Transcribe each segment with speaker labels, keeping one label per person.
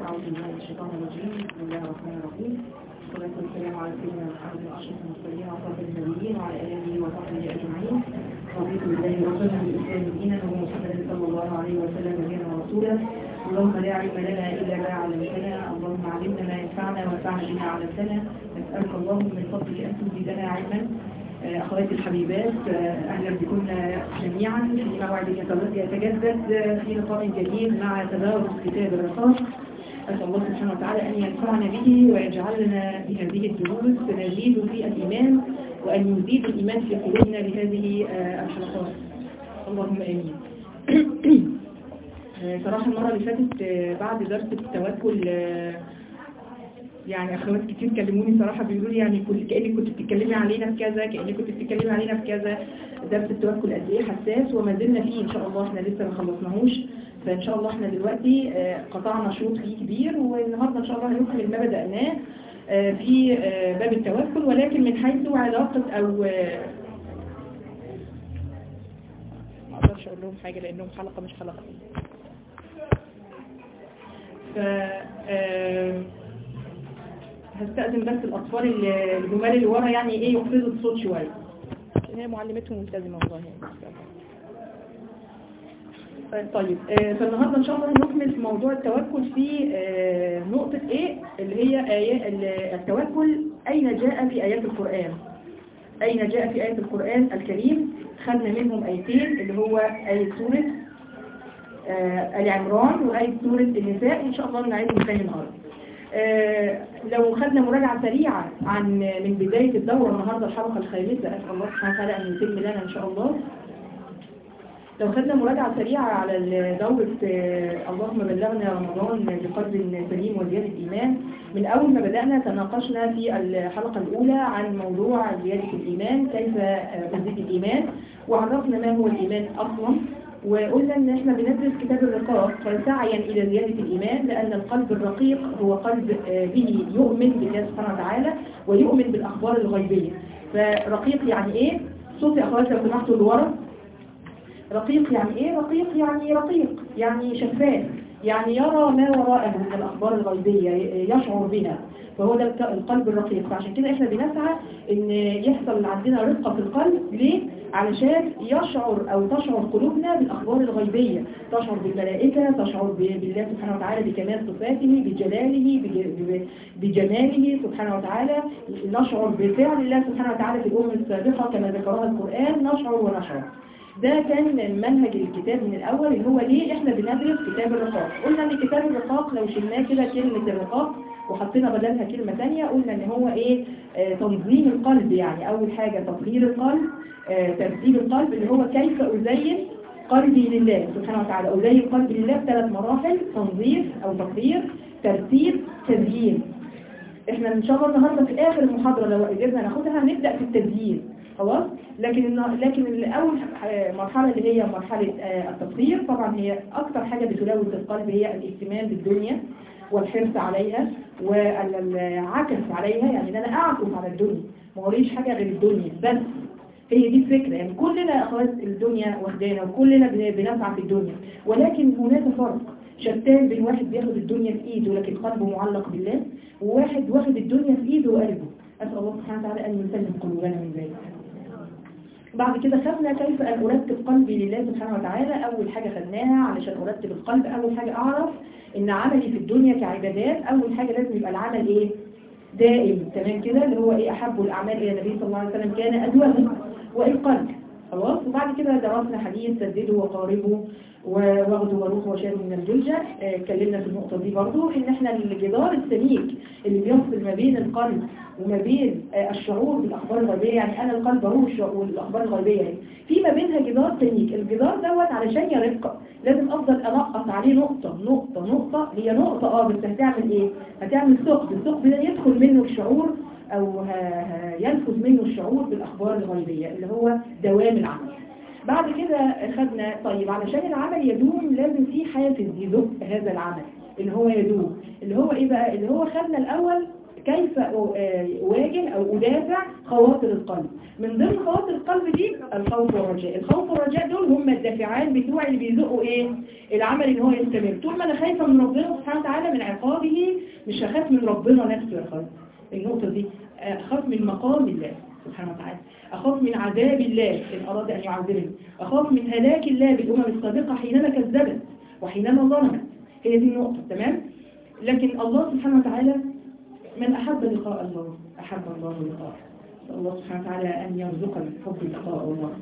Speaker 1: أعوذ بالله من الشيطان الرجيم بسم الله الرحمن الرحيم والصلاة والسلام على سيدنا محمد أشرف المرسلين وأشرف النبيين وعلى آله وصحبه أجمعين رضيت بالله ربنا بالإسلام دينا ومحمد صلى الله عليه وسلم نبينا ورسولا اللهم لا علم لنا إلا ما علمتنا اللهم علمنا ما ينفعنا وانفعنا بما علمتنا نسألك اللهم من فضلك أن تزيدنا علما أخواتي الحبيبات أهلا بكم جميعا في موعد يتجدد في لقاء جديد مع تدارس كتاب الرقاق أسأل الله سبحانه وتعالى أن ينفعنا به ويجعلنا بهذه الدروس نزيد في الإيمان وأن يزيد الإيمان في قلوبنا بهذه الحلقات اللهم آمين صراحة المرة اللي فاتت بعد درس التوكل يعني اخوات كتير كلموني صراحة بيقولوا لي يعني كأنك كنت بتتكلمي علينا في كذا كأنك كنت بتتكلمي علينا في كذا درس التوكل قد ايه حساس وما زلنا فيه ان شاء الله احنا لسه ما خلصناهوش فان شاء الله احنا دلوقتي قطعنا شوط فيه كبير والنهارده ان شاء الله هنكمل ما بدأناه في باب التوكل ولكن من حيث علاقة او ما اقدرش اقول لهم حاجة لانهم حلقة مش حلقة ف هستأذن بس الأطفال الجمال اللي ورا يعني ايه يخفضوا الصوت شوية عشان هي معلمتهم ملتزمة والله طيب فالنهاردة ان شاء الله هنكمل في موضوع التوكل في نقطة ايه اللي هي آية التوكل اين جاء في آيات القرآن اين جاء في آيات القرآن الكريم خدنا منهم آيتين اللي هو آية سورة آل عمران وآية سورة النساء ان شاء الله نعيدهم تاني النهارده آه لو خدنا مراجعة سريعة عن من بداية الدورة النهاردة الحلقة الخامسة أسأل الله سبحانه وتعالى أن يتم لنا إن شاء الله لو خدنا مراجعة سريعة على دورة آه اللهم بلغنا رمضان بقدر سليم وزيادة إيمان من أول ما بدأنا تناقشنا في الحلقة الأولى عن موضوع زيادة الإيمان كيف أزيد الإيمان وعرفنا ما هو الإيمان أصلا وقلنا ان احنا بندرس كتاب الرقاق سعيا الى زيادة الايمان لان القلب الرقيق هو قلب به يؤمن بالله سبحانه وتعالى ويؤمن بالاخبار الغيبية فرقيق يعني ايه صوت يا اخواتي لو سمحتوا لورا رقيق يعني ايه رقيق يعني رقيق يعني شفاف يعني يرى ما وراءه من الاخبار الغيبية يشعر بها فهو ده القلب الرقيق فعشان كده احنا بنسعى ان يحصل عندنا رقة في القلب ليه؟ علشان يشعر او تشعر قلوبنا بالاخبار الغيبية تشعر بالملائكة تشعر بالله سبحانه وتعالى بكمال صفاته بجلاله بجماله سبحانه وتعالى نشعر بفعل الله سبحانه وتعالى في الامم السابقة كما ذكرها القرآن نشعر ونشعر ده كان منهج الكتاب من الأول اللي هو ليه احنا بندرس كتاب الرقاق قلنا ان كتاب الرقاق لو شلناه كده كلمة الرقاق وحطينا بدلها كلمة تانية قلنا ان هو ايه آه تنظيم القلب يعني اول حاجة تطهير القلب آه ترتيب القلب اللي هو كيف ازين قلبي لله سبحانه وتعالى ازين قلبي لله بثلاث مراحل تنظيف او تطهير ترتيب تزيين احنا ان شاء الله النهارده في اخر المحاضرة لو قدرنا ناخدها هنبدأ في التزيين خلاص لكن لكن الاول مرحلة اللي هي مرحلة التطهير طبعا هي اكتر حاجة بتلوث القلب هي الاهتمام بالدنيا والحرص عليها والعكس عليها يعني ان انا اعكس على الدنيا ما وريش حاجة غير الدنيا بس هي دي الفكرة يعني كلنا اخوات الدنيا واخدانا وكلنا بنسعى في الدنيا ولكن هناك فرق شتان بين واحد بياخد الدنيا في ايده لكن قلبه معلق بالله وواحد واخد الدنيا في ايده وقلبه اسال الله سبحانه وتعالى ان يسلم قلوبنا من ذلك بعد كده خدنا كيف أن أرتب قلبي لله سبحانه وتعالى أول حاجة خدناها علشان أرتب القلب أول حاجة أعرف إن عملي في الدنيا كعبادات أول حاجة لازم يبقى العمل إيه دائم تمام كده اللي هو إيه أحب الأعمال إلى النبي صلى الله عليه وسلم كان أدومه والقلب خلاص وبعد كده درسنا حديث سددوا وقاربوا واخدوا وروحوا وشاروا من الجلجة اتكلمنا اه في النقطة دي برضو ان احنا الجدار السميك اللي بيفصل ما بين القلب وما بين اه الشعور بالاخبار الغيبية يعني انا القلب اروح والاخبار الغيبية هي في ما بينها جدار سميك الجدار دوت علشان يرق لازم افضل انقط عليه نقطة نقطة نقطة هي نقطة اه بس هتعمل ايه هتعمل ثقب الثقب ده يدخل منه الشعور او ينفذ منه الشعور بالاخبار الغيبية اللي هو دوام العمل بعد كده خدنا طيب علشان العمل يدوم لازم في حافز يزق هذا العمل اللي هو يدوم اللي هو ايه بقى اللي هو خدنا الاول كيف أواجه أو أدافع خواطر القلب من ضمن خواطر القلب دي الخوف والرجاء الخوف والرجاء دول هم الدافعان بتوعي اللي بيزقوا ايه العمل ان هو يستمر طول ما انا خايفة من ربنا سبحانه وتعالى من عقابه مش هخاف من ربنا نفسه يا خالد النقطة دي أخاف من مقام الله سبحانه وتعالى أخاف من عذاب الله إن أراد أن يعذبني أخاف من هلاك الله بالأمم السابقة حينما كذبت وحينما ظلمت هي دي النقطة تمام لكن الله سبحانه وتعالى من أحب لقاء الله أحب الله لقاءه الله سبحانه وتعالى أن يرزقنا حب لقاء الله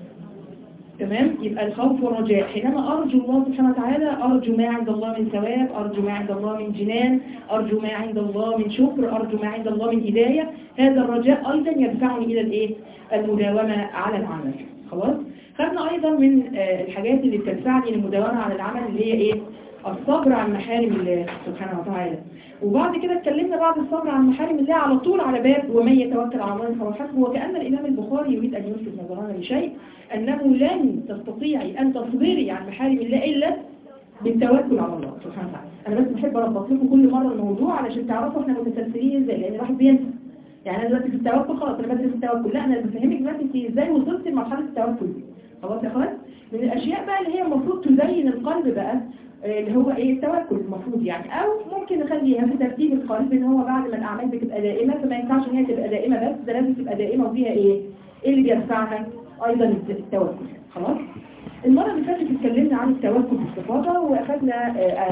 Speaker 1: تمام يبقى الخوف والرجاء حينما أرجو الله سبحانه وتعالى أرجو ما عند الله من ثواب أرجو ما عند الله من جنان أرجو ما عند الله من شكر أرجو ما عند الله من هداية هذا الرجاء أيضا يدفعني إلى الإيه المداومة على العمل خلاص خدنا أيضا من الحاجات اللي بتدفعني للمداومة على العمل اللي هي إيه الصبر عن محارم الله سبحانه وتعالى وبعد كده اتكلمنا بعد الصبر عن محارم الله على طول على باب ومن يتوكل على الله فهو حسبه وكأن الإمام البخاري يريد أن يلفت نظرنا لشيء أنه لن تستطيعي أن تصبري عن محارم الله إلا بالتوكل على الله سبحانه وتعالى أنا بس بحب أربط لكم كل مرة الموضوع علشان تعرفوا احنا متسلسلين ازاي لأن الواحد بينسى يعني أنا دلوقتي في التوكل خلاص أنا بدرس التوكل لا أنا بفهمك دلوقتي أنت ازاي وصلت لمرحلة التوكل دي خلاص يا اخوان من الأشياء بقى اللي هي المفروض تزين القلب بقى اللي هو ايه التوكل المفروض يعني او ممكن نخليها في ترتيب القلب ان هو بعد ما الاعمال بتبقى دائمه فما ينفعش ان هي تبقى دائمه بس ده لازم تبقى دائمه وفيها ايه ايه اللي بيدفعها ايضا التوكل خلاص المره اللي فاتت اتكلمنا عن التوكل باستفاضه واخذنا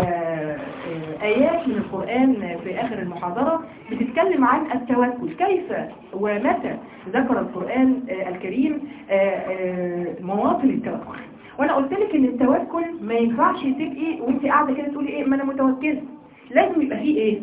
Speaker 1: ايات من القران في اخر المحاضره بتتكلم عن التوكل كيف ومتى ذكر القران الكريم مواطن التوكل وانا قلت لك ان التوكل ما ينفعش تبقي وانت قاعده كده تقولي ايه ما انا متوكله لازم يبقى فيه ايه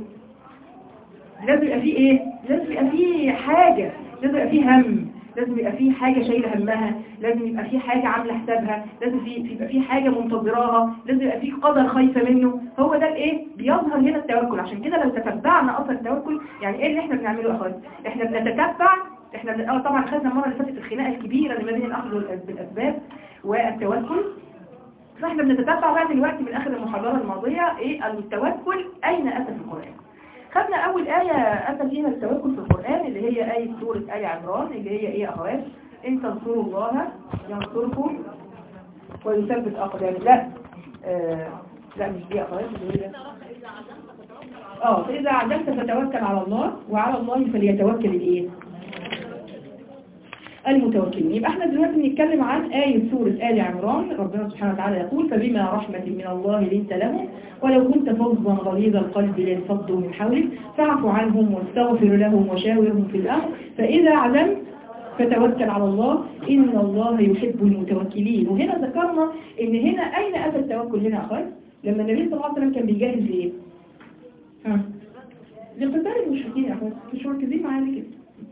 Speaker 1: لازم يبقى فيه ايه لازم يبقى فيه حاجه لازم يبقى فيه هم لازم يبقى فيه حاجه شايله همها لازم يبقى فيه حاجه عامله حسابها لازم يبقى فيه حاجه منتظراها لازم يبقى فيه قدر خايفه منه هو ده الايه بيظهر هنا التوكل عشان كده لو تتبعنا اصل التوكل يعني ايه اللي احنا بنعمله يا اخواتي احنا بنتتبع احنا بن... اه طبعا خدنا المره اللي فاتت الخناقه الكبيره اللي ما بين الاخذ بالاسباب والتوكل فاحنا بنتتبع بقى دلوقتي من اخر المحاضره الماضيه ايه التوكل اين اتى في القران خدنا اول ايه اتى فيها التوكل في القران اللي هي ايه سوره ال عمران اللي هي ايه يا اخوات ان تنصروا الله ينصركم ويثبت اقدام لا آه لا مش دي يا اخوات اللي هي اه فاذا عزمت فتوكل على الله وعلى الله فليتوكل الايه المتوكلين يبقى احنا دلوقتي بنتكلم عن آية سورة آل عمران ربنا سبحانه وتعالى يقول فبما رحمة من الله لنت لهم ولو كنت فظا غليظ القلب لانفضوا من حولك فاعف عنهم واستغفر لهم وشاورهم في الأمر فإذا علمت فتوكل على الله إن الله يحب المتوكلين وهنا ذكرنا إن هنا أين أتى التوكل هنا أخوات لما النبي صلى الله عليه وسلم كان بيجاهد لإيه؟ ها لقتال المشركين يا أخوات مش مركزين معايا كده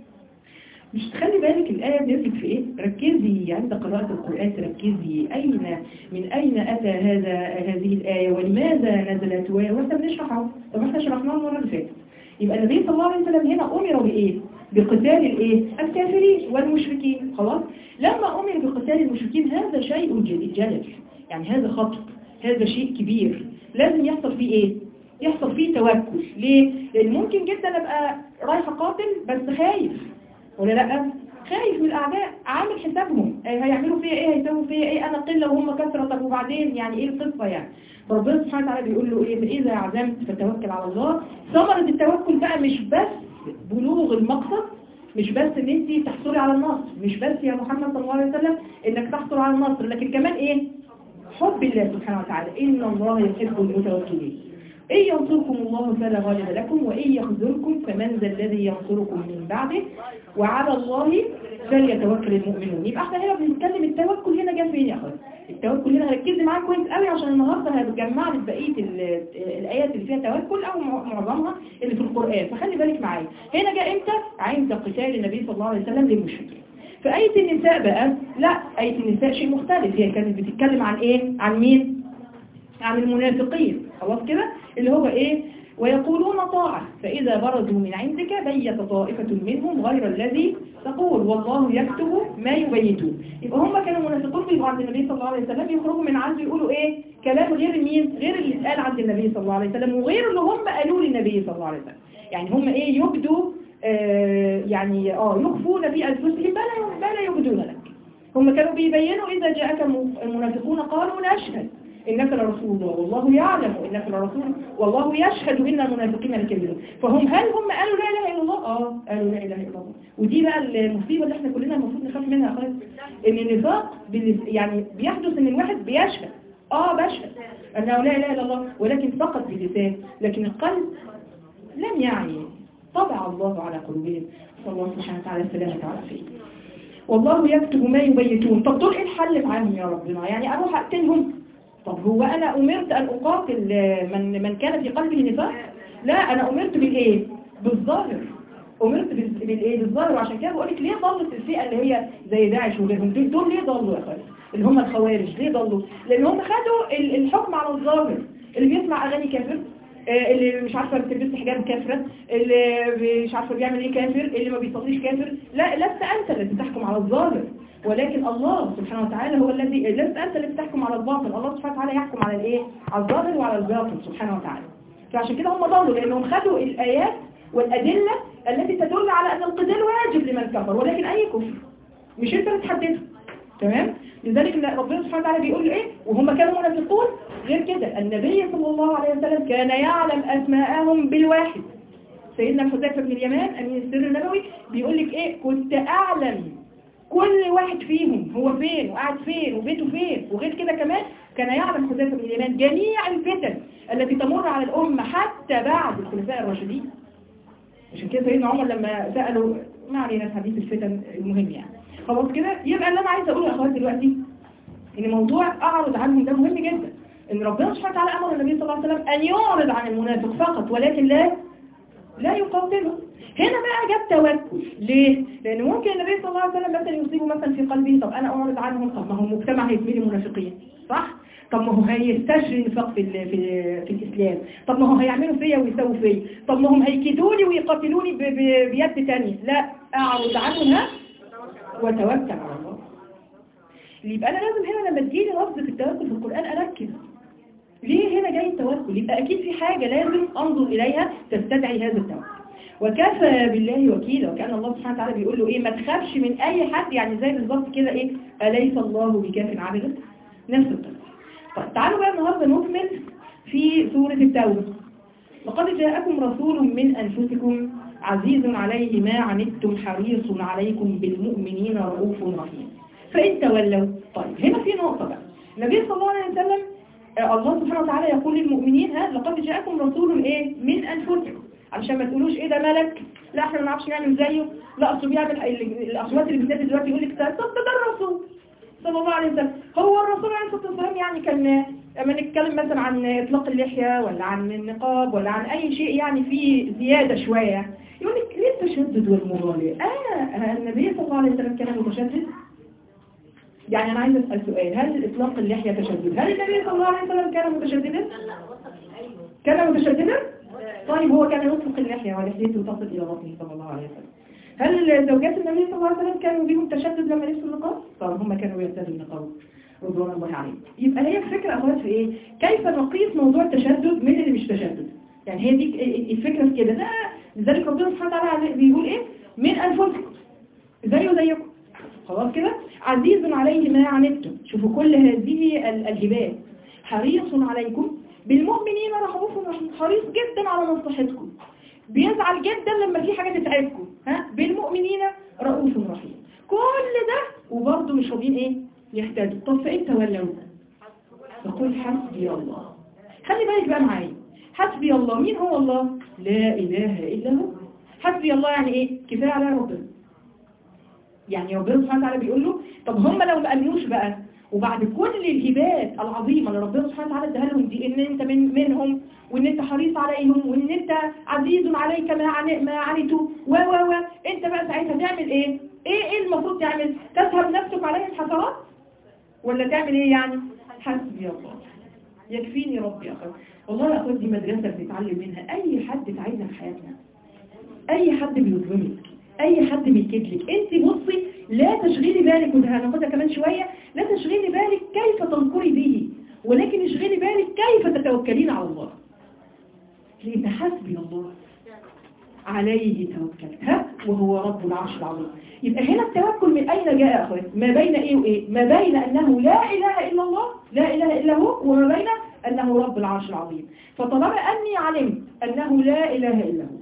Speaker 1: مش تخلي بالك الآية نزلت في إيه؟ ركزي عند قراءة القرآن تركزي أين من أين أتى هذا هذه الآية ولماذا نزلت وإحنا بنشرحها طب إحنا شرحناها المرة اللي فاتت يبقى النبي صلى الله عليه وسلم هنا أمر بإيه؟ بقتال الإيه؟ الكافرين والمشركين خلاص؟ لما أمر بقتال المشركين هذا شيء جلل يعني هذا خطر هذا شيء كبير لازم يحصل فيه إيه؟ يحصل فيه توكل ليه؟ لأن ممكن جدا أبقى رايحة قاتل بس خايف ولا لا خايف من الأعداء عامل حسابهم هيعملوا فيا ايه هيسووا فيا ايه انا قلة وهم كثرة طب وبعدين يعني ايه القصة يعني فربنا سبحانه وتعالى بيقول له ايه فاذا عزمت فتوكل على الله ثمرة التوكل بقى مش بس بلوغ المقصد مش بس ان انت تحصلي على النصر مش بس يا محمد صلى الله عليه وسلم انك تحصل على النصر لكن كمان ايه حب الله سبحانه وتعالى ان الله يحب المتوكلين إن ينصركم الله فلا غالب لكم وإن يخذلكم فمن ذا الذي ينصركم من بعده وعلى الله فليتوكل المؤمنون يبقى احنا هنا بنتكلم التوكل هنا جاء فين يا اخوان التوكل هنا ركزي معايا كويس قوي عشان النهارده هتجمع لك بقيه الايات اللي فيها توكل او معظمها اللي في القران فخلي بالك معايا هنا جاء امتى عند قتال النبي صلى الله عليه وسلم للمشركين في آية النساء بقى لا آية النساء شيء مختلف هي كانت بتتكلم عن ايه عن مين عن المنافقين خلاص كده اللي هو ايه ويقولون طاعة فإذا برزوا من عندك بيت طائفة منهم غير الذي تقول والله يكتب ما يبيتون يبقى هم كانوا منافقون بيبقوا عند النبي صلى الله عليه وسلم يخرجوا من عنده يقولوا ايه كلام غير مين غير اللي اتقال عند النبي صلى الله عليه وسلم وغير اللي هم قالوا للنبي صلى الله عليه وسلم يعني هم ايه يبدوا آه يعني اه يخفون في انفسهم بلا بلا يبدون لك هم كانوا بيبينوا اذا جاءك المنافقون قالوا نشهد إنك لرسول الله والله يعلم إنك لرسول والله يشهد إن المنافقين لكاذبون فهم هل هم قالوا لا إله إلا الله؟ آه قالوا لا إله إلا الله ودي بقى المصيبة اللي احنا كلنا المفروض نخاف منها خالص إن النفاق بال- يعني بيحدث إن الواحد بيشهد آه بشهد أنه لا إله إلا الله ولكن فقط باللسان لكن القلب لم يعني طبع الله على قلوبهم صلى الله سبحانه وتعالى السلامة والعافية والله يكتب ما يبيتون طب دول ايه الحل معاهم يا ربنا يعني اروح اقتلهم طب هو انا امرت ان اقاتل من من كان في قلبه نفاق لا انا امرت بالايه بالظاهر امرت بال- بالايه بالظاهر وعشان كده بقول لك ليه ضلت الفئه اللي هي زي داعش وغيرهم دول دول ليه ضلوا يا اخواتي اللي هم الخوارج ليه ضلوا لان هم خدوا ال- الحكم على الظاهر اللي بيسمع اغاني كافر آه، اللي مش عارفه بتلبس حجاب كافره اللي مش عارفه بيعمل ايه كافر اللي ما بيصليش كافر لا لست انت الذي تحكم على الظاهر ولكن الله سبحانه وتعالى هو الذي لست انت الذي تحكم على الباطن الله سبحانه وتعالى يحكم على الايه على الظاهر وعلى الباطن سبحانه وتعالى فعشان كده هم ضلوا لانهم خدوا الايات والادله التي تدل على ان القتال واجب لمن كفر ولكن اي كفر مش انت اللي تحدده تمام لذلك إن ربنا سبحانه وتعالى بيقول له ايه وهم كانوا منافقون غير كده النبي صلى الله عليه وسلم كان يعلم اسماءهم بالواحد سيدنا حذيفه بن اليمان امين السر النبوي بيقول لك ايه كنت اعلم كل واحد فيهم هو فين وقاعد فين وبيته فين وغير كده كمان كان يعلم حذيفه بن اليمان جميع الفتن التي تمر على الامه حتى بعد الخلفاء الراشدين عشان كده سيدنا عمر لما سألوا ما علينا في حديث الفتن المهم يعني خلاص كده يبقى اللي انا عايزه اقوله يا اخواتي دلوقتي ان موضوع اعرض عنهم ده مهم جدا ان ربنا سبحانه وتعالى امر النبي صلى الله عليه وسلم ان يعرض عن المنافق فقط ولكن لا لا يقاتله هنا بقى جاب توكل ليه؟ لان ممكن النبي صلى الله عليه وسلم مثلا يصيبه مثلا في قلبه طب انا اعرض عنهم طب ما هو المجتمع هيتملي منافقين صح؟ طب ما هو هيستشري نفاق في ال- في ال- في الاسلام طب ما هو هيعملوا فيا ويسووا فيا طب ما هم هيكيدوني ويقاتلوني ب- ب- بيد تانية لا اعرض عنها وتوكل على الله يبقى انا لازم هنا لما تجيلي لفظة التوكل في القرآن اركز ليه هنا جاي التوكل يبقى اكيد في حاجة لازم انظر اليها تستدعي هذا التوكل وكفى بالله وكيلا وكان الله سبحانه وتعالى بيقول له ايه ما تخافش من اي حد يعني زي بالظبط كده ايه اليس الله بكاف عبده نفس القصه طيب تعالوا بقى النهارده نكمل في سورة التوبة لقد جاءكم رسول من أنفسكم عزيز عليه ما عنتم حريص عليكم بالمؤمنين رؤوف رحيم فإن تولوا طيب هنا في نقطة بقى النبي صلى الله عليه وسلم آه، الله سبحانه وتعالى يقول للمؤمنين ها لقد جاءكم رسول ايه من أنفسكم علشان ما تقولوش ايه ده ملك لا احنا ما نعرفش نعمل زيه لا اصله بيعمل ال- الاصوات اللي بتنادي دلوقتي يقول لك طب ده الرسول صلى الله عليه وسلم هو الرسول عليه الصلاة والسلام يعني كان لما نتكلم مثلا عن إطلاق اللحية ولا عن النقاب ولا عن أي شيء يعني فيه زيادة شوية يقول لك ليه التشدد والمغالية آه النبي صلى الله عليه وسلم كان متشدد يعني أنا عايز أسأل سؤال هل إطلاق اللحية تشدد هل النبي صلى الله عليه وسلم كان متشددا كان متشددا طيب هو كان يطلق اللحية ولحيته تصل إلى بطنه صلى الله عليه وسلم هل زوجات النبي صلى الله عليه وسلم كانوا بيهم تشدد لما لبسوا النقاب؟ طبعا هم كانوا يرتدوا النقاب رضوان الله عليهم يبقى هي الفكرة أخوات في إيه؟ كيف نقيس موضوع التشدد من اللي مش تشدد؟ يعني هي دي الفكرة في كده لا لذلك ربنا سبحانه وتعالى بيقول إيه؟ من أنفسكم زيه زيكم خلاص كده؟ عزيز عليه ما عنتم شوفوا كل هذه ال- الهبات حريص عليكم بالمؤمنين رحوف رحيم حريص جدا على مصلحتكم بيزعل جدا لما في حاجة تتعبكم ها بالمؤمنين رؤوف رحيم كل ده وبرضه مش راضيين ايه يحتاجوا طب فإن تولوا فقل حسبي الله خلي بالك بقى معايا حسبي الله مين هو الله لا إله إلا هو حسبي الله يعني ايه كفاية على ربنا يعني ربنا سبحانه وتعالى بيقول له طب هم لو ما امنوش بقى وبعد كل الهبات العظيمة اللي ربنا سبحانه وتعالى اداها لهم دي ان انت من منهم وان انت حريص عليهم وان انت عزيز عليك ما عن ما عنتوا و و و انت بقى ساعتها تعمل ايه ايه ايه المفروض تعمل تذهب نفسك عليهم حسرات ولا تعمل ايه يعني حسبي الله يكفيني ربي يا اخوان والله يا اخوان دي مدرسة بنتعلم منها اي حد تعيدها في حياتنا اي حد بيظلمك اي حد بيكيد لك انت بصي لا تشغلي بالك وده هناخدها كمان شوية لا تشغلي بالك كيف تنكري به ولكن اشغلي بالك كيف تتوكلين على الله لان حسبي الله عليه توكلت ها وهو رب العرش العظيم يبقى هنا التوكل من أين جاء يا أخوات ما بين إيه وإيه ما بين أنه لا إله إلا الله لا إله إلا هو وما بين أنه رب العرش العظيم فطالما أني علمت أنه لا إله إلا هو